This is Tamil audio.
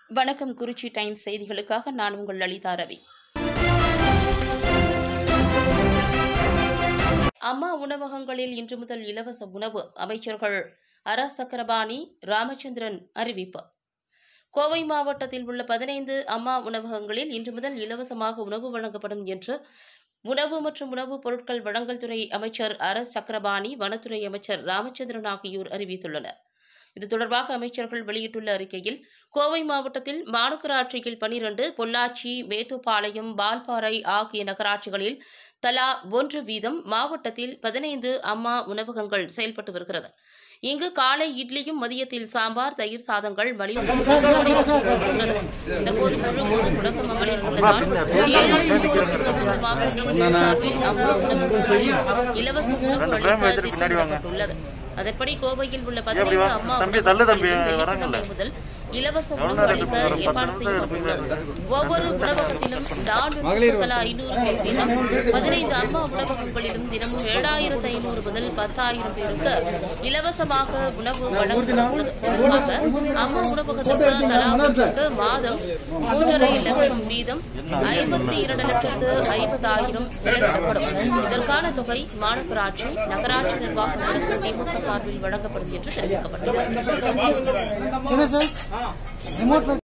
வணக்கம் குறிச்சி டைம்ஸ் செய்திகளுக்காக நான் உங்கள் லலிதா ரவி அம்மா உணவகங்களில் இன்று முதல் இலவச உணவு அமைச்சர்கள் அர சக்கரபாணி ராமச்சந்திரன் அறிவிப்பு கோவை மாவட்டத்தில் உள்ள பதினைந்து அம்மா உணவகங்களில் இன்று முதல் இலவசமாக உணவு வழங்கப்படும் என்று உணவு மற்றும் உணவுப் பொருட்கள் வழங்கல் துறை அமைச்சர் அர சக்கரபாணி வனத்துறை அமைச்சர் ராமச்சந்திரன் ஆகியோர் அறிவித்துள்ளனர் இது தொடர்பாக அமைச்சர்கள் வெளியிட்டுள்ள அறிக்கையில் கோவை மாவட்டத்தில் மாநகராட்சியில் பனிரண்டு பொள்ளாச்சி மேட்டுப்பாளையம் வால்பாறை ஆகிய நகராட்சிகளில் தலா ஒன்று வீதம் மாவட்டத்தில் பதினைந்து அம்மா உணவகங்கள் செயல்பட்டு வருகிறது இங்கு காலை இட்லியும் மதியத்தில் சாம்பார் தயிர் சாதங்கள் மலிவு தற்போது முழு பொது முடக்கம் அமலில் உள்ளதால் ஏழை எளியோருக்கு தமது மாவட்டத்தின் சார்பில் அம்மா உணவகங்களில் இலவச உணவு அளிக்க திட்டமிடப்பட்டுள்ளது அதன்படி கோவையில் உள்ள பதினைந்து அம்மா தம்பி, தள்ளு தம்பி, உணவகங்களில் வராங்கல்ல. வெள்ளிக்கிழமை முதல் இலவச உணவு அளிக்க ஏற்பாடு செய்யப்பட்டுள்ளது ஒவ்வொரு உணவகத்திலும் நானூறு தலா ஐநூறு பேர் வீதம் பதினைந்து அம்மா உணவகங்களிலும் தினமும் ஏழாயிரத்து ஐநூறு முதல் பத்தாயிரம் பேருக்கு இலவசமாக உணவு வழங்கப்பட்டுள்ளது இதற்காக அம்மா உணவகத்திற்கு தலா ஒன்றுக்கு மாதம் மூன்றரை லட்சம் வீதம் ஐம்பத்தி இரண்டு லட்சத்து ஐம்பதாயிரம் செலவிடப்படும் இதற்கான தொகை மாநகராட்சி நகராட்சி நிர்வாகங்களுக்கு திமுக சார்பில் வழங்கப்படும் என்று தெரிவிக்கப்பட்டுள்ளது என்ன சார் ரிமோட்ல